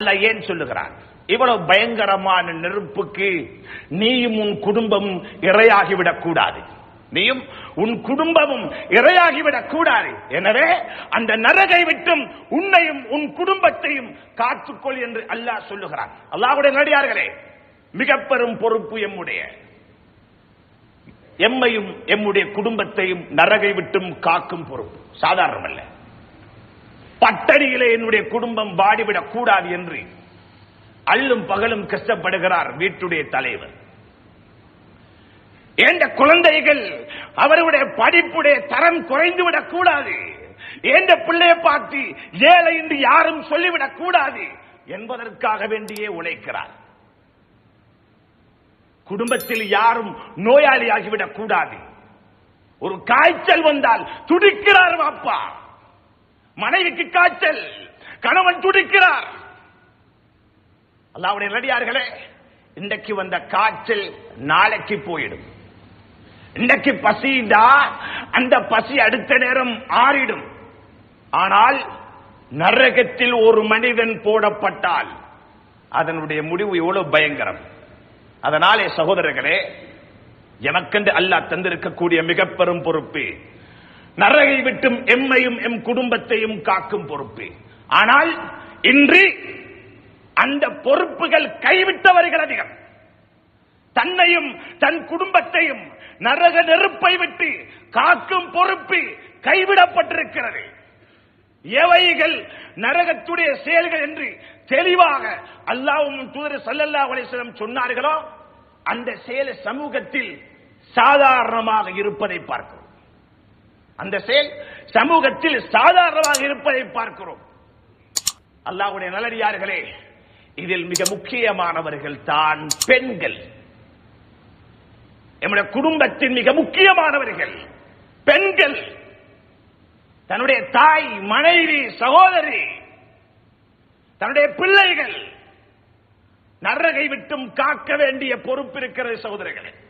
அல்ல ஏன் சொல்லுகிறான் இவ்வளவு பயங்கரமான நெருப்புக்கு நீயும் உன் குடும்பமும் இரையாகிவிடக் கூடாது நீயும் உன் குடும்பமும் இரையாகிவிடக் கூடாது எனவே அந்த நரகை விட்டும் உன்னையும் உன் குடும்பத்தையும் காத்துக்கொள் என்று அல்லாஹ் சொல்லுகிறான் அல்லாஹ்வுடைய நடிகார்களே மிக பெரும் பொறுப்பு எம்முடைய எம்மையும் எம்முடைய குடும்பத்தையும் நரகை விட்டும் காக்கும் பொறுப்பு சாதாரணமல்ல பட்டணியிலே என்னுடைய குடும்பம் வாடிவிடக் கூடாது என்று அள்ளும் பகலும் கஷ்டப்படுகிறார் வீட்டுடைய தலைவர் எந்த குழந்தைகள் அவருடைய படிப்புடைய தரம் குறைந்து விடக் கூடாது எந்த பிள்ளையை பார்த்து ஏழை என்று யாரும் சொல்லிவிடக் கூடாது என்பதற்காக வேண்டியே உழைக்கிறார் குடும்பத்தில் யாரும் நோயாளியாகிவிடக் கூடாது ஒரு காய்ச்சல் வந்தால் துடிக்கிறார் அப்பா மனைவிக்கு காய்ச்சல் கணவன் துடிக்கிறார் அல்லாவுடைய நடிகார்களே இன்றைக்கு வந்த காய்ச்சல் நாளைக்கு போயிடும் இன்றைக்கு பசிடா அந்த பசி அடுத்த நேரம் ஆறிடும் ஆனால் நரகத்தில் ஒரு மனிதன் போடப்பட்டால் அதனுடைய முடிவு எவ்வளவு பயங்கரம் அதனாலே சகோதரர்களே எமக்கென்று அல்லாஹ் தந்திருக்கக்கூடிய மிக பெரும் பொறுப்பு நரகை விட்டும் எம்மையும் எம் குடும்பத்தையும் காக்கும் பொறுப்பு ஆனால் இன்று அந்த பொறுப்புகள் கைவிட்டவர்கள் அதிகம் தன்னையும் தன் குடும்பத்தையும் நரக நெருப்பை விட்டு காக்கும் பொறுப்பு கைவிடப்பட்டிருக்கிறது எவைகள் நரகத்துடைய செயல்கள் என்று தெளிவாக அல்லாவும் தூதர் சல்லல்லாஹு அலைஹி வஸல்லம் சொன்னார்களோ அந்த செயல் சமூகத்தில் சாதாரணமாக இருப்பதை பார்க்கிறோம் அந்த செயல் சமூகத்தில் சாதாரணமாக இருப்பதை பார்க்கிறோம் அல்லாஹ்வுடைய நல்லடியார்களே இதில் மிக முக்கியமானவர்கள் தான் பெண்கள் நம்முடைய குடும்பத்தின் மிக முக்கியமானவர்கள் பெண்கள் தன்னுடைய தாய் மனைவி சகோதரி தன்னுடைய பிள்ளைகள் நரகை விட்டும் காக்க வேண்டிய பொறுப்பு இருக்கிறது சகோதரர்களே